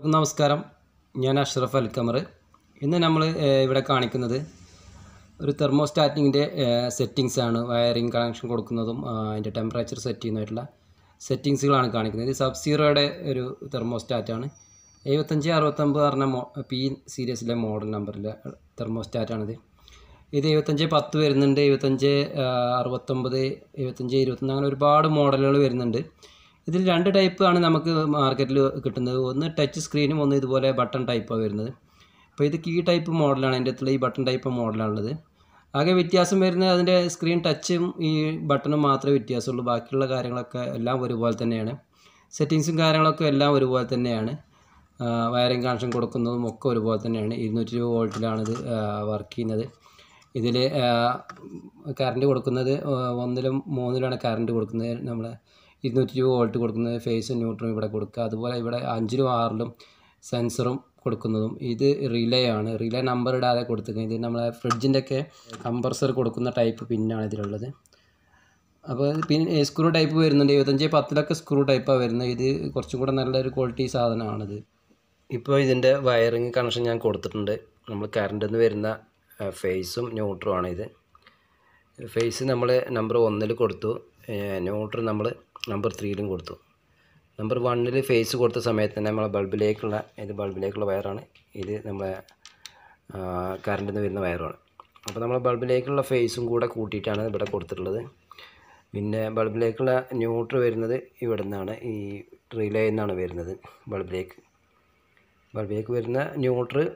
നമസ്കാരം ഞാൻ അഷ്റഫ് അൽക്കമർ ഇന്ന് നമ്മൾ ഇവിടെ കാണിക്കുന്നത് ഒരു തെർമോസ്റ്റാറ്റിങ്ങിൻ്റെ സെറ്റിങ്സ് ആണ് വയറിംഗ് കണക്ഷൻ കൊടുക്കുന്നതും ആ, അതിൻ്റെ ടെമ്പറേച്ചർ സെറ്റ് ചെയ്യുന്നതായിട്ടുള്ള സെറ്റിങ്സുകളാണ് കാണിക്കുന്നത് ഇത് സബ് സീറോയുടെ ഒരു തെർമോസ്റ്റാറ്റാണ് എഴുപത്തഞ്ച് അറുപത്തൊമ്പത് പറഞ്ഞ മോ പി സീരീസിലെ മോഡൽ നമ്പറിലെ തെർമോസ്റ്റാറ്റാണിത് ഇത് എഴുപത്തഞ്ച് പത്ത് വരുന്നുണ്ട് എഴുപത്തഞ്ച് ആ, അറുപത്തൊമ്പത് എഴുപത്തഞ്ച് ഇരുപത്തൊന്ന് അങ്ങനെ ഒരുപാട് മോഡലുകൾ വരുന്നുണ്ട് ഇതിൽ രണ്ട് ടൈപ്പ് ആണ് നമുക്ക് മാർക്കറ്റിൽ കിട്ടുന്നത് ഒന്ന് ടച്ച് സ്ക്രീനും ഒന്ന് ഇതുപോലെ ബട്ടൺ ടൈപ്പാണ് വരുന്നത് അപ്പോൾ ഇത് കീ ടൈപ്പ് മോഡലാണ് അതിൻ്റെ അടുത്തുള്ള ഈ ബട്ടൺ ടൈപ്പ് മോഡലാണുള്ളത് ആകെ വ്യത്യാസം വരുന്നത് അതിൻ്റെ സ്ക്രീൻ ടച്ചും ഈ ബട്ടണും മാത്രമേ വ്യത്യാസമുള്ളൂ ബാക്കിയുള്ള കാര്യങ്ങളൊക്കെ എല്ലാം ഒരുപോലെ തന്നെയാണ് സെറ്റിങ്സും കാര്യങ്ങളൊക്കെ എല്ലാം ഒരുപോലെ തന്നെയാണ് വയറിംഗ് കണക്ഷൻ കൊടുക്കുന്നതും ഒക്കെ ഒരുപോലെ തന്നെയാണ് ഇരുന്നൂറ്റി ഇരുപത് വോൾട്ടിലാണ് ഇത് വർക്ക് ചെയ്യുന്നത് ഇതിൽ കറണ്ട് കൊടുക്കുന്നത് ആ, ഒന്നിലും മൂന്നിലാണ് കറണ്ട് കൊടുക്കുന്നത് നമ്മൾ ഇരുന്നൂറ്റി ഇരുപത് വോൾട്ട് കൊടുക്കുന്നത് ഫേസും ന്യൂട്രും ഇവിടെ കൊടുക്കുക അതുപോലെ ഇവിടെ അഞ്ചിലും ആറിലും സെൻസറും കൊടുക്കുന്നതും ഇത് റിലേ ആണ് റിലേ നമ്പർ ഇടാതെ കൊടുത്തിരിക്കുന്നത് ഇത് നമ്മളെ ഫ്രിഡ്ജിൻ്റെ ഒക്കെ കംപ്രസർ കൊടുക്കുന്ന ടൈപ്പ് പിന്നാണ് ഇതിലുള്ളത് അപ്പോൾ പിൻ സ്ക്രൂ ടൈപ്പ് വരുന്നുണ്ട് എഴുപത്തഞ്ച് പത്തിലൊക്കെ സ്ക്രൂ ടൈപ്പാണ് വരുന്നത് ഇത് കുറച്ചും കൂടെ നല്ലൊരു ക്വാളിറ്റി സാധനമാണിത് ഇപ്പോൾ ഇതിൻ്റെ വയറിങ് കണക്ഷൻ ഞാൻ കൊടുത്തിട്ടുണ്ട് നമ്മൾ കറണ്ടിൽ നിന്ന് വരുന്ന ഫേസും ന്യൂട്രും ആണ് ഇത് ഫേസ് നമ്മൾ നമ്പർ ഒന്നിൽ കൊടുത്തു ന്യൂട്രൽ നമ്മൾ നമ്പർ ത്രീയിലും കൊടുത്തു നമ്പർ വണ്ണിൽ ഫേസ് കൊടുത്ത സമയത്ത് തന്നെ നമ്മളെ ബൾബിലേക്കുള്ള ഇത് ബൾബിലേക്കുള്ള വയറാണ് ഇത് നമ്മളെ കറണ്ടിൽ നിന്ന് വരുന്ന വയറാണ് അപ്പോൾ നമ്മൾ ബൾബിലേക്കുള്ള ഫേസും കൂടെ കൂട്ടിയിട്ടാണ് ഇവിടെ കൊടുത്തിട്ടുള്ളത് പിന്നെ ബൾബിലേക്കുള്ള ന്യൂട്രൽ വരുന്നത് ഇവിടെ നിന്നാണ് ഈ റിലേ നിന്നാണ് വരുന്നത് ബൾബിലേക്ക് ബൾബിലേക്ക് വരുന്ന ന്യൂട്രൽ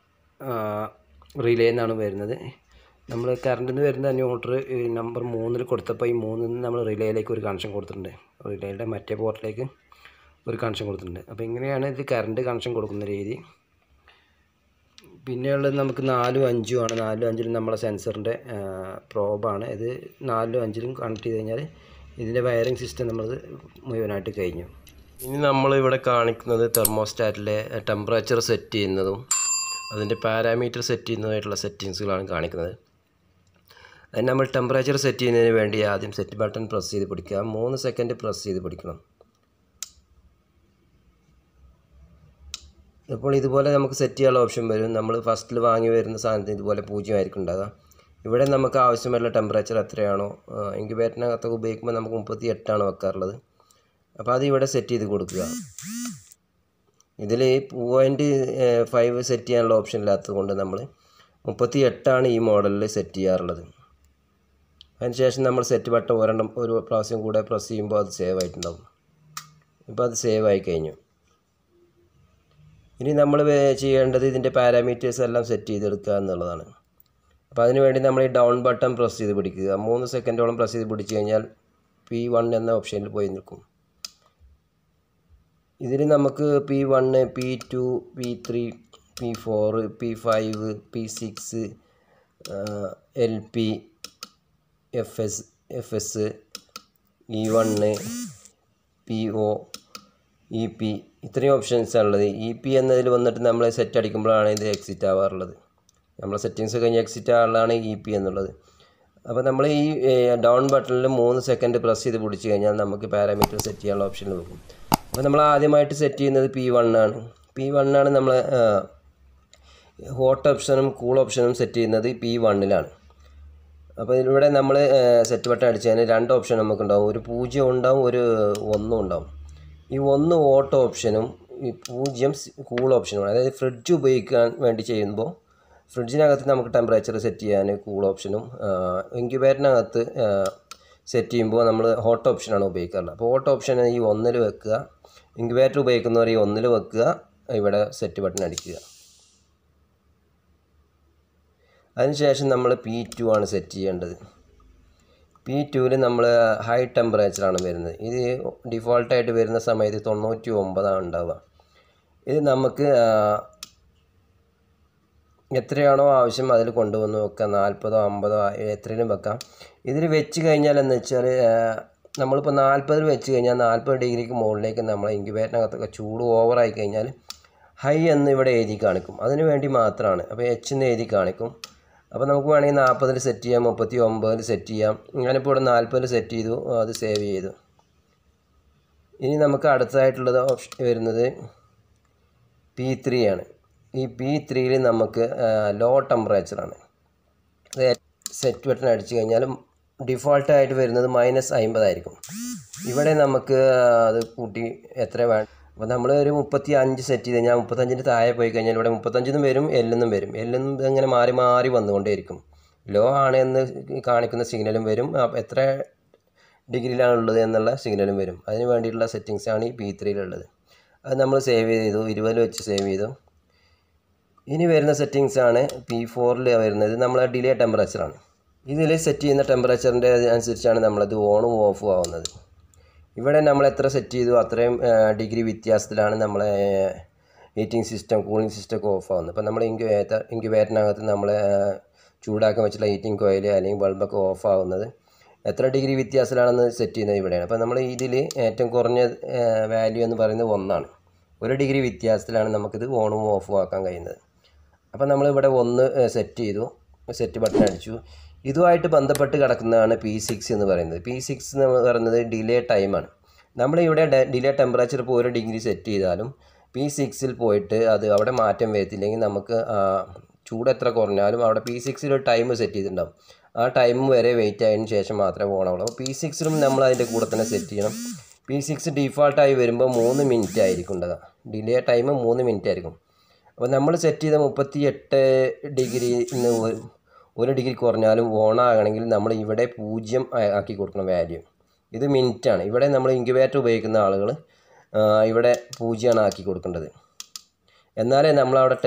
റിലേ എന്നാണ് വരുന്നത് നമ്മൾ കറണ്ടിൽ നിന്ന് വരുന്ന ന്യൂട്രൽ ഈ നമ്പർ മൂന്നിൽ കൊടുത്തപ്പോൾ ഈ മൂന്നിൽ നിന്ന് നമ്മൾ റിലേയിലേക്ക് ഒരു കണക്ഷൻ കൊടുത്തിട്ടുണ്ട് റിലേയുടെ മറ്റേ പോർട്ടിലേക്ക് ഒരു കണക്ഷൻ കൊടുത്തിട്ടുണ്ട് അപ്പോൾ ഇങ്ങനെയാണ് ഇത് കറണ്ട് കണക്ഷൻ കൊടുക്കുന്ന രീതി പിന്നെയുള്ളത് നമുക്ക് നാലും അഞ്ചും ആണ് നാലും അഞ്ചിലും നമ്മളെ സെൻസറിൻ്റെ പ്രോബാണ് ഇത് നാലിലും അഞ്ചിലും കണക്ട് ചെയ്ത് കഴിഞ്ഞാൽ ഇതിൻ്റെ വയറിംഗ് സിസ്റ്റം നമ്മൾ മുഴുവനായിട്ട് കഴിഞ്ഞു ഇനി നമ്മൾ ഇവിടെ കാണിക്കുന്നത് തെർമോസ്റ്റാറ്റിലെ ടെമ്പറേച്ചർ സെറ്റ് ചെയ്യുന്നതും അതിൻ്റെ പാരാമീറ്റർ സെറ്റ് ചെയ്യുന്നതായിട്ടുള്ള സെറ്റിങ്സുകളാണ് കാണിക്കുന്നത് അതിന് നമ്മൾ ടെമ്പറേച്ചർ സെറ്റ് ചെയ്യുന്നതിന് വേണ്ടി ആദ്യം സെറ്റ് ബട്ടൺ പ്രസ് ചെയ്ത് പിടിക്കുക മൂന്ന് സെക്കൻഡ് പ്രസ് ചെയ്ത് പിടിക്കണം ഇപ്പോൾ ഇതുപോലെ നമുക്ക് സെറ്റ് ചെയ്യാനുള്ള ഓപ്ഷൻ വരും നമ്മൾ ഫസ്റ്റിൽ വാങ്ങി വരുന്ന സാധനത്തിന് ഇതുപോലെ പൂജ്യമായിരിക്കും ഉണ്ടാകുക ഇവിടെ നമുക്ക് ആവശ്യമായിട്ടുള്ള ടെമ്പറേച്ചർ എത്രയാണോ ഇൻക്യുബേറ്ററിനകത്തൊക്കെ ഉപയോഗിക്കുമ്പോൾ നമുക്ക് മുപ്പത്തി എട്ടാണ് വെക്കാറുള്ളത് അപ്പോൾ അത് ഇവിടെ സെറ്റ് ചെയ്ത് കൊടുക്കുക ഇതിൽ പോയിൻറ്റ് ഫൈവ് സെറ്റ് ചെയ്യാനുള്ള ഓപ്ഷൻ ഇല്ലാത്തത് കൊണ്ട് നമ്മൾ മുപ്പത്തി എട്ടാണ് ഈ മോഡലിൽ സെറ്റ് ചെയ്യാറുള്ളത് അതിനുശേഷം നമ്മൾ സെറ്റ് ബട്ടൺ ഒരെണ്ണം ഒരു പ്രാവശ്യം കൂടെ പ്രസ് ചെയ്യുമ്പോൾ അത് സേവ് ആയിട്ടുണ്ടാവും ഇപ്പോൾ അത് സേവ് ആയി കഴിഞ്ഞു ഇനി നമ്മൾ ചെയ്യേണ്ടത് ഇതിൻ്റെ പാരാമീറ്റേഴ്സ് എല്ലാം സെറ്റ് ചെയ്തെടുക്കുക എന്നുള്ളതാണ് അപ്പോൾ അതിന് വേണ്ടി നമ്മൾ ഈ ഡൗൺ ബട്ടൺ പ്രസ് ചെയ്ത് പിടിക്കുക മൂന്ന് സെക്കൻഡോളം പ്രസ് ചെയ്ത് പിടിച്ച് കഴിഞ്ഞാൽ പി വൺ എന്ന ഓപ്ഷനിൽ പോയി നിൽക്കും ഇതിൽ നമുക്ക് P one P two P three P four P five P six L P F S F S E one P O E P ഇത്രയും ഓപ്ഷൻസാണ് ഉള്ളത് ഇ പി എന്നതിൽ വന്നിട്ട് നമ്മൾ സെറ്റ് അടിക്കുമ്പോഴാണ് ഇത് എക്സിറ്റ് ആവാറുള്ളത് നമ്മളെ സെറ്റിങ്സ് കഴിഞ്ഞ് എക്സിറ്റ് ആവുള്ളതാണ് ഇ പി എന്നുള്ളത് അപ്പോൾ നമ്മൾ ഈ ഡൗൺ ബട്ടണിൽ മൂന്ന് സെക്കൻഡ് പ്രസ് ചെയ്ത് പിടിച്ച് കഴിഞ്ഞാൽ നമുക്ക് പാരാമീറ്റർ സെറ്റ് ചെയ്യാനുള്ള ഓപ്ഷൻ വെക്കും അപ്പോൾ നമ്മൾ ആദ്യമായിട്ട് സെറ്റ് ചെയ്യുന്നത് പി വൺ ആണ് പി വൺ ആണ് നമ്മൾ ഹോട്ട് ഓപ്ഷനും കൂൾ ഓപ്ഷനും സെറ്റ് ചെയ്യുന്നത് പി വണ്ണിലാണ് അപ്പോൾ ഇതിലൂടെ നമ്മൾ സെറ്റ് ബട്ടൺ അടിച്ച് കഴിഞ്ഞാൽ രണ്ട് ഓപ്ഷൻ നമുക്കുണ്ടാവും ഒരു പൂജ്യം ഉണ്ടാവും ഒരു ഒന്നും ഉണ്ടാവും ഈ ഒന്ന് ഓട്ടോ ഓപ്ഷനും ഈ പൂജ്യം കൂൾ ഓപ്ഷനുമാണ് അതായത് ഫ്രിഡ്ജ് ഉപയോഗിക്കാൻ വേണ്ടി ചെയ്യുമ്പോൾ ഫ്രിഡ്ജിനകത്ത് നമുക്ക് ടെമ്പറേച്ചർ സെറ്റ് ചെയ്യാൻ കൂൾ ഓപ്ഷനും ഇൻക്യുബേറ്ററിനകത്ത് സെറ്റ് ചെയ്യുമ്പോൾ നമ്മൾ ഹോട്ട് ഓപ്ഷനാണ് ഉപയോഗിക്കാറുള്ളത് അപ്പോൾ ഹോട്ട് ഓപ്ഷൻ ഈ ഒന്നിൽ വെക്കുക ഇൻക്യുബേറ്റർ ഉപയോഗിക്കുന്നവർ ഈ ഒന്നിൽ വെക്കുക ഇവിടെ സെറ്റ് ബട്ടൺ അടിക്കുക അതിനുശേഷം നമ്മൾ പി ടു ആണ് സെറ്റ് ചെയ്യേണ്ടത് പി ടുവിൽ നമ്മൾ ഹൈ ടെമ്പറേച്ചറാണ് വരുന്നത് ഇത് ഡിഫോൾട്ടായിട്ട് വരുന്ന സമയത്ത് തൊണ്ണൂറ്റി ഒമ്പതാണ് ഉണ്ടാവുക ഇത് നമുക്ക് എത്രയാണോ ആവശ്യം അതിൽ കൊണ്ടുവന്ന് വെക്കാം നാൽപ്പതോ അമ്പതോ എത്രയും വെക്കാം ഇതിൽ വെച്ച് കഴിഞ്ഞാൽ എന്ന് വെച്ചാൽ നമ്മളിപ്പോൾ നാൽപ്പതിൽ വെച്ച് കഴിഞ്ഞാൽ നാൽപ്പത് ഡിഗ്രിക്ക് മുകളിലേക്ക് നമ്മൾ ഇൻക്യുബേറ്ററിനകത്തൊക്കെ ചൂട് ഓവറായി കഴിഞ്ഞാൽ ഹൈ എന്ന് ഇവിടെ എഴുതി കാണിക്കും അതിന് വേണ്ടി മാത്രമാണ് അപ്പോൾ എച്ച് എന്ന് എഴുതി കാണിക്കും അപ്പോൾ നമുക്ക് വേണമെങ്കിൽ നാൽപ്പതിൽ സെറ്റ് ചെയ്യാം മുപ്പത്തി ഒമ്പതിൽ സെറ്റ് ചെയ്യാം ഞാനിപ്പോൾ ഇവിടെ നാൽപ്പതിൽ സെറ്റ് ചെയ്തു അത് സേവ് ചെയ്തു ഇനി നമുക്ക് അടുത്തതായിട്ടുള്ളത് ഓപ്ഷൻ വരുന്നത് പി ത്രീ ആണ് ഈ പി ത്രീയിൽ നമുക്ക് ലോ ടെമ്പറേച്ചറാണ് സെറ്റ് ബട്ടൺ അടിച്ചു കഴിഞ്ഞാലും ഡിഫോൾട്ടായിട്ട് വരുന്നത് മൈനസ് അമ്പതായിരിക്കും ഇവിടെ നമുക്ക് അത് കൂട്ടി എത്ര വേണം അപ്പോൾ നമ്മൾ ഒരു മുപ്പത്തി അഞ്ച് സെറ്റ് ചെയ്ത് കഴിഞ്ഞാൽ മുപ്പത്തഞ്ചിൻ്റെ താഴെ പോയി കഴിഞ്ഞാൽ ഇവിടെ മുപ്പത്തഞ്ചിന്നും വരും എല്ലെന്നും വരും എല്ലെന്നും ഇങ്ങനെ മാറി മാറി വന്നുകൊണ്ടേയിരിക്കും ലോ ആണ് എന്ന് കാണിക്കുന്ന സിഗ്നലും വരും അപ്പോൾ എത്ര ഡിഗ്രിയിലാണ് ഉള്ളത് എന്നുള്ള സിഗ്നലും വരും അതിന് വേണ്ടിയിട്ടുള്ള സെറ്റിങ്സ് ആണ് ഈ പി ത്രീയിലുള്ളത് അത് നമ്മൾ സേവ് ചെയ്തു ഇരുപതിൽ വെച്ച് സേവ് ചെയ്തു ഇനി വരുന്ന സെറ്റിങ്സ് ആണ് പി ഫോറിൽ വരുന്നത് നമ്മൾ ഡിലേ ടെമ്പറേച്ചറാണ് ഇതിൽ സെറ്റ് ചെയ്യുന്ന ടെമ്പറേച്ചറിൻ്റെ അനുസരിച്ചാണ് നമ്മളത് ഓണും ഓഫും ആവുന്നത് ഇവിടെ നമ്മൾ എത്ര സെറ്റ് ചെയ്തു അത്രയും ഡിഗ്രി വ്യത്യാസത്തിലാണ് നമ്മളെ ഹീറ്റിംഗ് സിസ്റ്റം കൂളിംഗ് സിസ്റ്റം ഒക്കെ ഓഫ് ആവുന്നത് അപ്പോൾ നമ്മൾ ഇൻക്യുബേറ്റർ ഇൻക്യുബേറ്ററിനകത്ത് നമ്മൾ ചൂടാക്കാൻ വെച്ചുള്ള ഹീറ്റിംഗ് കോയിൽ അല്ലെങ്കിൽ ബൾബൊക്കെ ഓഫ് ആവുന്നത് എത്ര ഡിഗ്രി വ്യത്യാസത്തിലാണെന്ന് സെറ്റ് ചെയ്യുന്നത് ഇവിടെയാണ് അപ്പോൾ നമ്മൾ ഇതിൽ ഏറ്റവും കുറഞ്ഞ വാല്യൂ എന്ന് പറയുന്നത് ഒന്നാണ് ഒരു ഡിഗ്രി വ്യത്യാസത്തിലാണ് നമുക്കിത് ഓണും ഓഫും ആക്കാൻ കഴിയുന്നത് അപ്പോൾ നമ്മളിവിടെ ഒന്ന് സെറ്റ് ചെയ്തു സെറ്റ് ബട്ടൺ അടിച്ചു ഇതുമായിട്ട് ബന്ധപ്പെട്ട് കിടക്കുന്നതാണ് പി സിക്സ് എന്ന് പറയുന്നത് പി സിക്സ് എന്ന് പറയുന്നത് ഡിലേ ടൈമാണ് നമ്മളിവിടെ ഡിലേ ടെമ്പറേച്ചർ ഇപ്പോൾ ഒരു ഡിഗ്രി സെറ്റ് ചെയ്താലും പി സിക്സിൽ പോയിട്ട് അത് അവിടെ മാറ്റം വരുത്തില്ലെങ്കിൽ നമുക്ക് ചൂട് എത്ര കുറഞ്ഞാലും അവിടെ പി സിക്സിൽ ഒരു ടൈം സെറ്റ് ചെയ്തിട്ടുണ്ടാവും ആ ടൈം വരെ വെയിറ്റ് ആയതിനു ശേഷം മാത്രമേ ഓണാവുള്ളൂ അപ്പോൾ പി സിക്സിലും നമ്മൾ അതിൻ്റെ കൂടെ തന്നെ സെറ്റ് ചെയ്യണം പി സിക്സ് ഡീഫാൾട്ടായി വരുമ്പോൾ മൂന്ന് മിനിറ്റ് ആയിരിക്കും ഉണ്ടാകുക ഡിലേ ടൈം മൂന്ന് മിനിറ്റ് ആയിരിക്കും അപ്പോൾ നമ്മൾ സെറ്റ് ചെയ്ത മുപ്പത്തി എട്ട് ഡിഗ്രി ഒരു ഡിഗ്രി കുറഞ്ഞാലും ഓണാകണമെങ്കിൽ നമ്മൾ ഇവിടെ പൂജ്യം ആക്കി കൊടുക്കണം വാല്യൂ ഇത് മിനിറ്റാണ് ഇവിടെ നമ്മൾ ഇൻക്യുബേറ്റർ ഉപയോഗിക്കുന്ന ആളുകൾ ഇവിടെ പൂജ്യമാണ് ആക്കി കൊടുക്കേണ്ടത് എന്നാലേ നമ്മളവിടെ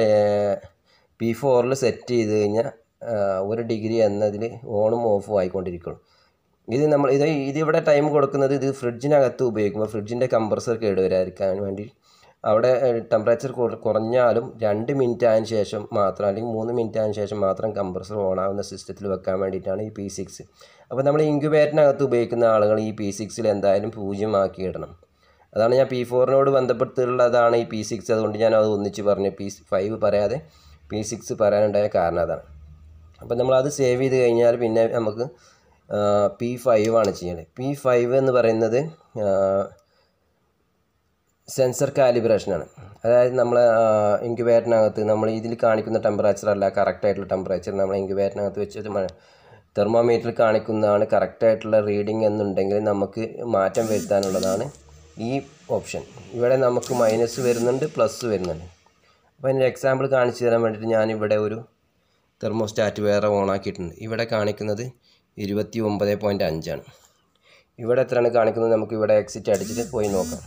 പി ഫോറിൽ സെറ്റ് ചെയ്ത് കഴിഞ്ഞാൽ ഒരു ഡിഗ്രി എന്നതിൽ ഓണും ഓഫും ആയിക്കൊണ്ടിരിക്കുള്ളൂ ഇത് നമ്മൾ ഇത് ഇതിവിടെ ടൈം കൊടുക്കുന്നത് ഇത് ഫ്രിഡ്ജിനകത്ത് ഉപയോഗിക്കുമ്പോൾ ഫ്രിഡ്ജിൻ്റെ കംപ്രസർ കേടുവരാതിരിക്കാൻ വേണ്ടി അവിടെ ടെമ്പറേച്ചർ കുറഞ്ഞാലും രണ്ട് മിനിറ്റ് ആയതിനു ശേഷം മാത്രം അല്ലെങ്കിൽ മൂന്ന് മിനിറ്റ് ആയതിനു ശേഷം മാത്രം കംപ്രസർ ഓൺ ആവുന്ന സിസ്റ്റത്തിൽ വെക്കാൻ വേണ്ടിയിട്ടാണ് ഈ പി സിക്സ് അപ്പോൾ നമ്മൾ ഇൻക്യുബേറ്ററിനകത്ത് ഉപയോഗിക്കുന്ന ആളുകൾ ഈ പി സിക്സിൽ എന്തായാലും പൂജ്യമാക്കി ഇടണം അതാണ് ഞാൻ പി ഫോറിനോട് ബന്ധപ്പെട്ടുള്ളതാണ് ഈ പി സിക്സ് അതുകൊണ്ട് ഞാൻ അത് ഒന്നിച്ച് പറഞ്ഞു പി ഫൈവ് പറയാതെ പി സിക്സ് പറയാനുണ്ടായ കാരണം അതാണ് അപ്പോൾ നമ്മൾ അത് സേവ് ചെയ്ത് കഴിഞ്ഞാൽ പിന്നെ നമുക്ക് പി ഫൈവ് ആണ് ചെയ്യേണ്ടത് പി ഫൈവ് എന്ന് പറയുന്നത് സെൻസർ കാലിബ്രേഷനാണ് അതായത് നമ്മൾ ഇൻക്യുബേറ്ററിനകത്ത് നമ്മൾ ഇതിൽ കാണിക്കുന്ന ടെമ്പറേച്ചർ അല്ല കറക്റ്റായിട്ടുള്ള ടെമ്പറേച്ചർ നമ്മൾ ഇൻക്യുബേറ്ററിനകത്ത് വെച്ച് തെർമോമീറ്ററിൽ കാണിക്കുന്നതാണ് കറക്റ്റായിട്ടുള്ള റീഡിംഗ് എന്നുണ്ടെങ്കിൽ നമുക്ക് മാറ്റം വരുത്താനുള്ളതാണ് ഈ ഓപ്ഷൻ ഇവിടെ നമുക്ക് മൈനസ് വരുന്നുണ്ട് പ്ലസ് വരുന്നുണ്ട് അപ്പോൾ അതിൻ്റെ എക്സാമ്പിൾ കാണിച്ചു തരാൻ വേണ്ടിയിട്ട് ഞാനിവിടെ ഒരു തെർമോസ്റ്റാറ്റ് വേറെ ഓണാക്കിയിട്ടുണ്ട് ഇവിടെ കാണിക്കുന്നത് ഇരുപത്തി ഒമ്പത് പോയിൻറ്റ് അഞ്ചാണ് ഇവിടെ എത്രയാണ് കാണിക്കുന്നത് നമുക്ക് ഇവിടെ എക്സിറ്റ് അടിച്ചിട്ട് പോയി നോക്കാം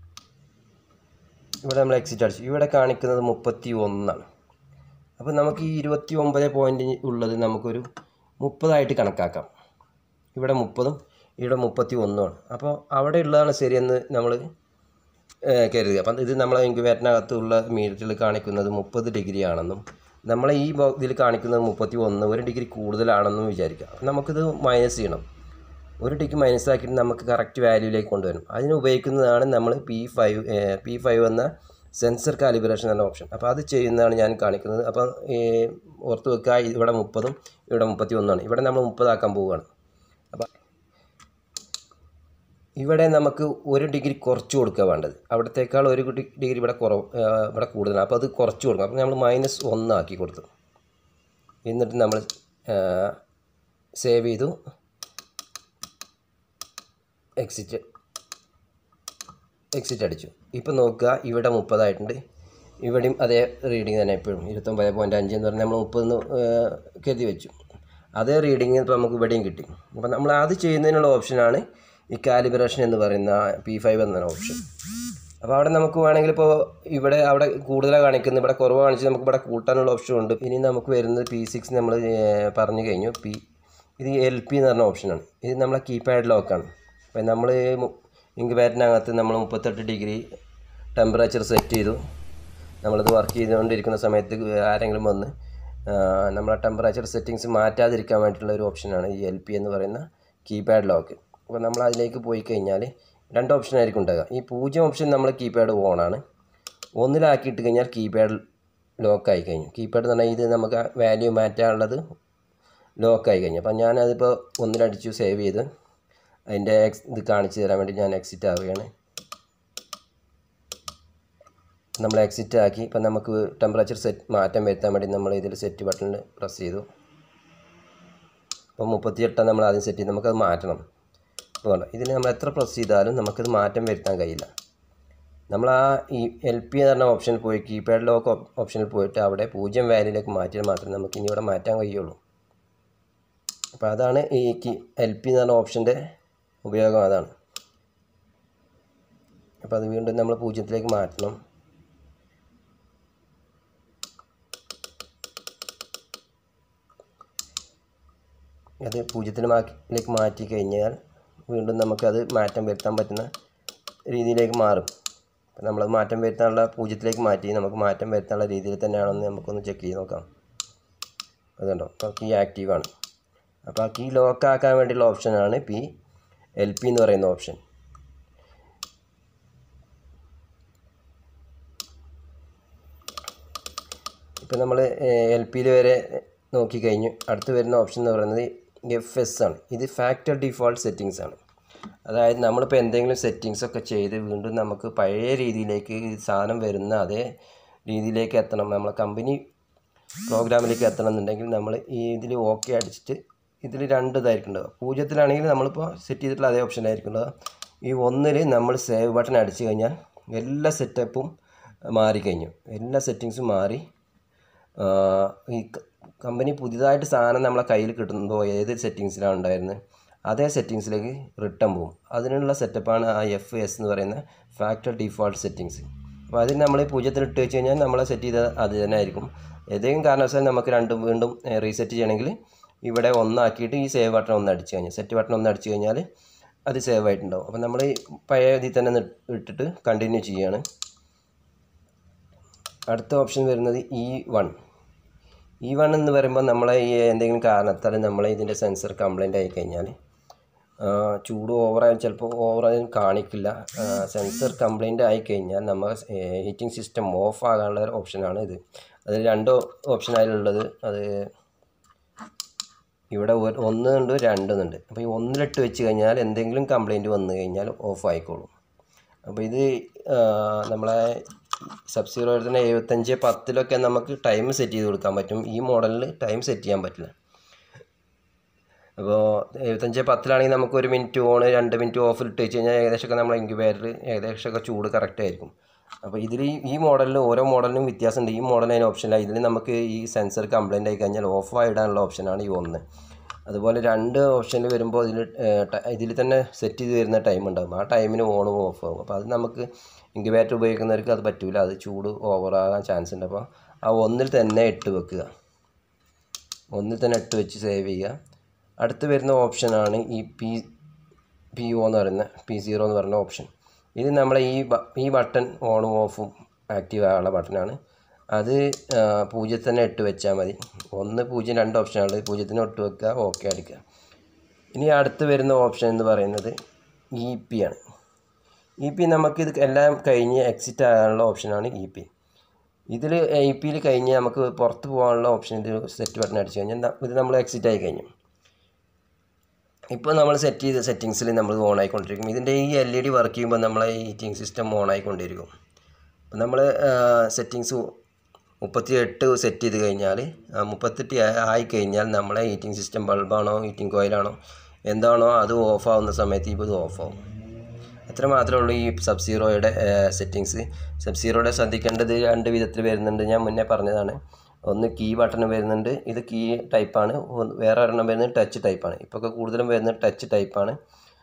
ഇവിടെ നമ്മൾ എക്സിറ്റ് അടിച്ചു ഇവിടെ കാണിക്കുന്നത് മുപ്പത്തി ഒന്നാണ് അപ്പോൾ നമുക്ക് ഈ ഇരുപത്തി ഒമ്പത് പോയിൻ്റ് ഉള്ളത് നമുക്കൊരു മുപ്പതായിട്ട് കണക്കാക്കാം ഇവിടെ മുപ്പതും ഇവിടെ മുപ്പത്തി ഒന്നുമാണ് അപ്പോൾ അവിടെ ഉള്ളതാണ് ശരിയെന്ന് നമ്മൾ കരുതുക അപ്പം ഇത് നമ്മളെ ഇൻക്യുബേറ്ററിനകത്തുള്ള മീറ്ററിൽ കാണിക്കുന്നത് മുപ്പത് ഡിഗ്രി ആണെന്നും നമ്മളെ ഈ ബോ ഇതിൽ കാണിക്കുന്നത് മുപ്പത്തി ഒന്ന് ഒരു ഡിഗ്രി കൂടുതലാണെന്നും വിചാരിക്കുക അപ്പം നമുക്കിത് മൈനസ് ചെയ്യണം ഒരു ഡിഗ്രി മൈനസ് ആക്കിയിട്ട് നമുക്ക് കറക്റ്റ് വാല്യൂയിലേക്ക് കൊണ്ടുവരും അതിന് ഉപയോഗിക്കുന്നതാണ് നമ്മൾ പി ഫൈവ് പി ഫൈവ് എന്ന സെൻസർ കാലിബ്രേഷൻ എന്ന ഓപ്ഷൻ അപ്പോൾ അത് ചെയ്യുന്നതാണ് ഞാൻ കാണിക്കുന്നത് അപ്പോൾ ഓർത്ത് വെക്കുക ഇവിടെ മുപ്പതും ഇവിടെ മുപ്പത്തി ഒന്നാണ് ഇവിടെ നമ്മൾ മുപ്പതാക്കാൻ പോവുകയാണ് അപ്പോൾ ഇവിടെ നമുക്ക് ഒരു ഡിഗ്രി കുറച്ച് കൊടുക്കുക വേണ്ടത് അവിടത്തേക്കാൾ ഒരു ഡിഗ്രി ഇവിടെ കുറവ് ഇവിടെ കൂടുതലാണ് അപ്പോൾ അത് കുറച്ച് കൊടുക്കണം അപ്പോൾ നമ്മൾ മൈനസ് ഒന്നാക്കി കൊടുത്തു എന്നിട്ട് നമ്മൾ സേവ് ചെയ്തു എക്സിറ്റ് എക്സിറ്റ് അടിച്ചു ഇപ്പം നോക്കുക ഇവിടെ മുപ്പതായിട്ടുണ്ട് ഇവിടെയും അതേ റീഡിങ് തന്നെ എപ്പോഴും ഇരുപത്തൊമ്പത് പോയിൻറ്റ് അഞ്ച് എന്ന് പറഞ്ഞാൽ നമ്മൾ മുപ്പതെന്ന് കരുതി വെച്ചു അതേ റീഡിങ് ഇപ്പോൾ നമുക്ക് ഇവിടെയും കിട്ടി അപ്പോൾ നമ്മൾ അത് ചെയ്യുന്നതിനുള്ള ഓപ്ഷനാണ് ഈ കാലിബ്രേഷൻ എന്ന് പറയുന്ന പി ഫൈവ് എന്ന ഓപ്ഷൻ അപ്പോൾ അവിടെ നമുക്ക് വേണമെങ്കിൽ ഇപ്പോൾ ഇവിടെ അവിടെ കൂടുതലാണ് കാണിക്കുന്നത് ഇവിടെ കുറവ് കാണിച്ച് നമുക്ക് ഇവിടെ കൂട്ടാനുള്ള ഓപ്ഷൻ ഉണ്ട് ഇനി നമുക്ക് വരുന്നത് പി സിക്സ് നമ്മൾ പറഞ്ഞു കഴിഞ്ഞു പി ഇത് എൽ പി എന്ന് പറഞ്ഞ ഓപ്ഷനാണ് ഇത് നമ്മളെ കീപാഡ് ലോക്കാണ് അപ്പോൾ നമ്മൾ ഇങ്ക്ബാറ്റിനകത്ത് നമ്മൾ മുപ്പത്തെട്ട് ഡിഗ്രി ടെമ്പറേച്ചർ സെറ്റ് ചെയ്തു നമ്മളിത് വർക്ക് ചെയ്തുകൊണ്ടിരിക്കുന്ന സമയത്ത് ആരെങ്കിലും വന്ന് നമ്മളെ ടെമ്പറേച്ചർ സെറ്റിങ്സ് മാറ്റാതിരിക്കാൻ വേണ്ടിയിട്ടുള്ള ഒരു ഓപ്ഷനാണ് ഈ എൽ പി എന്ന് പറയുന്ന കീപാഡ് ലോക്ക് അപ്പോൾ നമ്മൾ അതിലേക്ക് പോയി കഴിഞ്ഞാൽ രണ്ട് ഓപ്ഷൻ ആയിരിക്കും ഉണ്ടാകുക ഈ പൂജ്യം ഓപ്ഷൻ നമ്മൾ കീപാഡ് ഓണാണ് ഒന്നിലാക്കിയിട്ട് കഴിഞ്ഞാൽ കീപാഡ് ലോക്കായി കഴിഞ്ഞു കീപാഡ് എന്ന് പറഞ്ഞാൽ ഇത് നമുക്ക് വാല്യൂ മാറ്റാനുള്ളത് ലോക്കായി കഴിഞ്ഞു അപ്പം ഞാനതിപ്പോൾ ഒന്നിലടിച്ചു സേവ് ചെയ്ത് അതിൻ്റെ എക്സ് ഇത് കാണിച്ചു തരാൻ വേണ്ടി ഞാൻ എക്സിറ്റ് ആവുകയാണ് നമ്മൾ എക്സിറ്റ് ആക്കി ഇപ്പം നമുക്ക് ടെമ്പറേച്ചർ സെറ്റ് മാറ്റം വരുത്താൻ വേണ്ടി നമ്മൾ ഇതിൽ സെറ്റ് ബട്ടണിൽ പ്രസ് ചെയ്തു ഇപ്പോൾ മുപ്പത്തിയെട്ടാണ് നമ്മൾ ആദ്യം സെറ്റ് ചെയ്ത് നമുക്കത് മാറ്റണം ഇപ്പോൾ വേണ്ട ഇതിൽ നമ്മൾ എത്ര പ്രസ് ചെയ്താലും നമുക്കത് മാറ്റം വരുത്താൻ കഴിയില്ല നമ്മൾ ആ ഈ എൽ പി എന്ന് പറഞ്ഞ ഓപ്ഷനിൽ പോയി കീപാഡ് ലോക്ക് ഓപ്ഷനിൽ പോയിട്ട് അവിടെ പൂജ്യം വാല്യൂയിലേക്ക് മാറ്റിയാൽ മാത്രമേ നമുക്ക് ഇനി ഇവിടെ മാറ്റാൻ കഴിയുള്ളൂ അപ്പോൾ അതാണ് ഈ കി എൽ പി എന്ന് പറഞ്ഞ ഓപ്ഷൻ്റെ ഉപയോഗം അതാണ് അപ്പോൾ അത് വീണ്ടും നമ്മൾ പൂജ്യത്തിലേക്ക് മാറ്റണം അത് പൂജ്യത്തിലേക്ക് മാറ്റി കഴിഞ്ഞാൽ വീണ്ടും നമുക്കത് മാറ്റം വരുത്താൻ പറ്റുന്ന രീതിയിലേക്ക് മാറും അപ്പോൾ നമ്മൾ മാറ്റം വരുത്താനുള്ള പൂജ്യത്തിലേക്ക് മാറ്റി നമുക്ക് മാറ്റം വരുത്താനുള്ള രീതിയിൽ തന്നെയാണെന്ന് നമുക്കൊന്ന് ചെക്ക് ചെയ്ത് നോക്കാം അതുണ്ടോ അപ്പോൾ കീ ആക്റ്റീവാണ് അപ്പോൾ ആ കീ ലോക്ക് ആക്കാൻ വേണ്ടിയുള്ള ഓപ്ഷനാണ് പി എൽ പി എന്ന് പറയുന്ന ഓപ്ഷൻ ഇപ്പോൾ നമ്മൾ എൽ പിയിൽ വരെ നോക്കിക്കഴിഞ്ഞു അടുത്ത് വരുന്ന ഓപ്ഷൻ എന്ന് പറയുന്നത് എഫ് എസ് ആണ് ഇത് ഫാക്ടർ ഡിഫോൾട്ട് സെറ്റിങ്സ് ആണ് അതായത് നമ്മളിപ്പോൾ എന്തെങ്കിലും സെറ്റിങ്സ് ഒക്കെ ചെയ്ത് വീണ്ടും നമുക്ക് പഴയ രീതിയിലേക്ക് ഈ സാധനം വരുന്ന അതേ രീതിയിലേക്ക് എത്തണം നമ്മളെ കമ്പനി പ്രോഗ്രാമിലേക്ക് എത്തണം എന്നുണ്ടെങ്കിൽ നമ്മൾ ഈ ഇതിൽ ഓക്കെ അടിച്ചിട്ട് ഇതിൽ രണ്ട് ഇതായിരിക്കും ഉണ്ടാവുക പൂജ്യത്തിലാണെങ്കിൽ നമ്മളിപ്പോൾ സെറ്റ് ചെയ്തിട്ടുള്ള അതേ ഓപ്ഷൻ ആയിരിക്കും ഉണ്ടാവുക ഈ ഒന്നിൽ നമ്മൾ സേവ് ബട്ടൺ അടിച്ചു കഴിഞ്ഞാൽ എല്ലാ സെറ്റപ്പും മാറിക്കഴിഞ്ഞു എല്ലാ സെറ്റിങ്സും മാറി ആഹ് ഈ ക- കമ്പനി പുതിയതായിട്ട് സാധനം നമ്മളെ കയ്യിൽ കിട്ടുമ്പോൾ ഏത് സെറ്റിങ്സിലാണ് ഉണ്ടായിരുന്നത് അതേ സെറ്റിങ്സിലേക്ക് റിട്ടേൺ പോകും അതിനുള്ള സെറ്റപ്പാണ് ആ എഫ് എസ് എന്ന് പറയുന്ന ഫാക്ടർ ഡിഫോൾട്ട് സെറ്റിങ്സ് അപ്പോൾ അതിൽ നമ്മൾ പൂജ്യത്തിൽ ഇട്ട് വെച്ച് കഴിഞ്ഞാൽ നമ്മൾ സെറ്റ് ചെയ്ത അത് തന്നെ ആയിരിക്കും ഏതെങ്കിലും കാരണവശാൽ നമുക്ക് രണ്ടും വീണ്ടും റീസെറ്റ് ചെയ്യണമെങ്കിൽ ഇവിടെ ഒന്നാക്കിയിട്ട് ഈ സേവ് ബട്ടൺ ഒന്ന് അടിച്ചു കഴിഞ്ഞാൽ സെറ്റ് ബട്ടൺ ഒന്ന് അടിച്ചു കഴിഞ്ഞാൽ അത് സേവ് ആയിട്ടുണ്ടാവും അപ്പോൾ നമ്മൾ ഈ പഴയ ഇതിൽ തന്നെ നി- ഇട്ടിട്ട് കണ്ടിന്യൂ ചെയ്യാണ് അടുത്ത ഓപ്ഷൻ വരുന്നത് ഇ വൺ ഇ വൺ എന്ന് പറയുമ്പോൾ നമ്മളെ ഈ എന്തെങ്കിലും കാരണത്താൽ നമ്മളെ ഇതിൻ്റെ സെൻസർ കംപ്ലൈൻ്റ് ആയി കഴിഞ്ഞാൽ ആ, ചൂട് ഓവറായാലും ചിലപ്പോൾ ഓവറായാലും കാണിക്കില്ല സെൻസർ കംപ്ലൈൻ്റ് ആയി കഴിഞ്ഞാൽ നമ്മൾ ഹീറ്റിംഗ് സിസ്റ്റം ഓഫ് ആകാനുള്ള ഒരു ഓപ്ഷനാണ് ഇത് അതിൽ രണ്ട് ഓപ്ഷൻ അതിലുള്ളത് അത് ഇവിടെ ഒരു- ഒന്നുണ്ട് രണ്ടെന്നുണ്ട് അപ്പോൾ ഈ ഒന്നിലിട്ട് വെച്ച് കഴിഞ്ഞാൽ എന്തെങ്കിലും കംപ്ലൈൻറ്റ് വന്നു കഴിഞ്ഞാൽ ഓഫ് ആയിക്കോളും അപ്പോൾ ഇത് ആ, നമ്മളെ സബ് സീറോ തന്നെ എഴുപത്തഞ്ച് പത്തിലൊക്കെ നമുക്ക് ടൈം സെറ്റ് ചെയ്ത് കൊടുക്കാൻ പറ്റും ഈ മോഡലിൽ ടൈം സെറ്റ് ചെയ്യാൻ പറ്റില്ല അപ്പോൾ എഴുപത്തഞ്ച് പത്തിലാണെങ്കിൽ നമുക്ക് ഒരു മിനിറ്റ് ഓൺ രണ്ട് മിനിറ്റ് ഓഫിൽ ഇട്ട് വെച്ച് കഴിഞ്ഞാൽ ഏകദേശമൊക്കെ നമ്മളെ ഇൻക്യുബേറ്റർ ഏകദേശമൊക്കെ ചൂട് കറക്റ്റ് ആയിരിക്കും അപ്പോൾ ഇതിൽ ഈ മോഡലിൽ ഓരോ മോഡലിനും വ്യത്യാസമുണ്ട് ഈ മോഡൽ അതിന് ഓപ്ഷനില്ല ഇതിൽ നമുക്ക് ഈ സെൻസർ കംപ്ലൈൻ്റ് ആയി കഴിഞ്ഞാൽ ഓഫ് ആയിടാനുള്ള ഓപ്ഷനാണ് ഈ ഒന്ന് അതുപോലെ രണ്ട് ഓപ്ഷനിൽ വരുമ്പോൾ ഇതിൽ ഇതിൽ തന്നെ സെറ്റ് ചെയ്ത് വരുന്ന ടൈം ഉണ്ടാകും ആ ടൈമിന് ഓണും ഓഫ് ആകും അപ്പോൾ അത് നമുക്ക് ഇൻക്യുബേറ്റർ ഉപയോഗിക്കുന്നവർക്ക് അത് പറ്റൂല അത് ചൂട് ഓവറാകാൻ ചാൻസ് ഉണ്ട് അപ്പോൾ ആ ഒന്നിൽ തന്നെ ഇട്ട് വെക്കുക ഒന്നിൽ തന്നെ ഇട്ട് വെച്ച് സേവ് ചെയ്യുക അടുത്ത് വരുന്ന ഓപ്ഷനാണ് ഈ പി പി ഒ എന്ന് പറയുന്ന പി സീറോ എന്ന് പറയുന്ന ഓപ്ഷൻ ഇത് നമ്മളെ ഈ ബ- ഈ ബട്ടൺ ഓണും ഓഫും ആക്റ്റീവ് ആകാനുള്ള ബട്ടണാണ് അത് ആ, പൂജ്യത്തിൽ തന്നെ ഇട്ട് വെച്ചാൽ മതി ഒന്ന് പൂജ്യം രണ്ട് ഓപ്ഷനാണ് പൂജ്യത്തിന് ഇട്ട് വെക്കുക ഓക്കെ അടിക്കുക ഇനി അടുത്ത് വരുന്ന ഓപ്ഷൻ എന്ന് പറയുന്നത് ഇ പി ആണ് ഇ പി നമുക്കിത് എല്ലാം കഴിഞ്ഞ് എക്സിറ്റ് ആകാനുള്ള ഓപ്ഷനാണ് ഇ പി ഇതിൽ ഇ പിയിൽ കഴിഞ്ഞ് നമുക്ക് പുറത്ത് പോകാനുള്ള ഓപ്ഷൻ ഇത് സെറ്റ് ബട്ടൺ അടിച്ചു കഴിഞ്ഞാൽ ന- ഇത് നമ്മൾ എക്സിറ്റ് ആയി കഴിഞ്ഞു ഇപ്പോൾ നമ്മൾ സെറ്റ് ചെയ്ത സെറ്റിങ്സിൽ നമ്മൾ ഓൺ ആയിക്കൊണ്ടിരിക്കും ഇതിൻ്റെ ഈ എൽ ഇ ഡി വർക്ക് ചെയ്യുമ്പോൾ നമ്മളെ ഈ ഹീറ്റിംഗ് സിസ്റ്റം ഓൺ ആയിക്കൊണ്ടിരിക്കും അപ്പോൾ നമ്മൾ സെറ്റിങ്സ് മുപ്പത്തി എട്ട് സെറ്റ് ചെയ്ത് കഴിഞ്ഞാൽ മുപ്പത്തെട്ട് ആയിക്കഴിഞ്ഞാൽ നമ്മളെ ഹീറ്റിംഗ് സിസ്റ്റം ബൾബാണോ ഹീറ്റിംഗ് കോയിലാണോ എന്താണോ അത് ഓഫ് ആവുന്ന സമയത്ത് ഇപ്പോൾ ഇത് ഓഫ് ആവും അത്ര മാത്രമേ ഉള്ളൂ ഈ സബ് സീറോയുടെ സെറ്റിങ്സ് സബ് സീറോയുടെ ശ്രദ്ധിക്കേണ്ടത് രണ്ട് വിധത്തിൽ വരുന്നുണ്ട് ഞാൻ മുന്നേ പറഞ്ഞതാണ് ഒന്ന് കീ ബട്ടൺ വരുന്നുണ്ട് ഇത് കീ ടൈപ്പാണ് വേറെ ഒരെണ്ണം വരുന്നത് ടച്ച് ടൈപ്പാണ് ഇപ്പോൾ ഒക്കെ കൂടുതലും വരുന്നത് ടച്ച് ടൈപ്പാണ്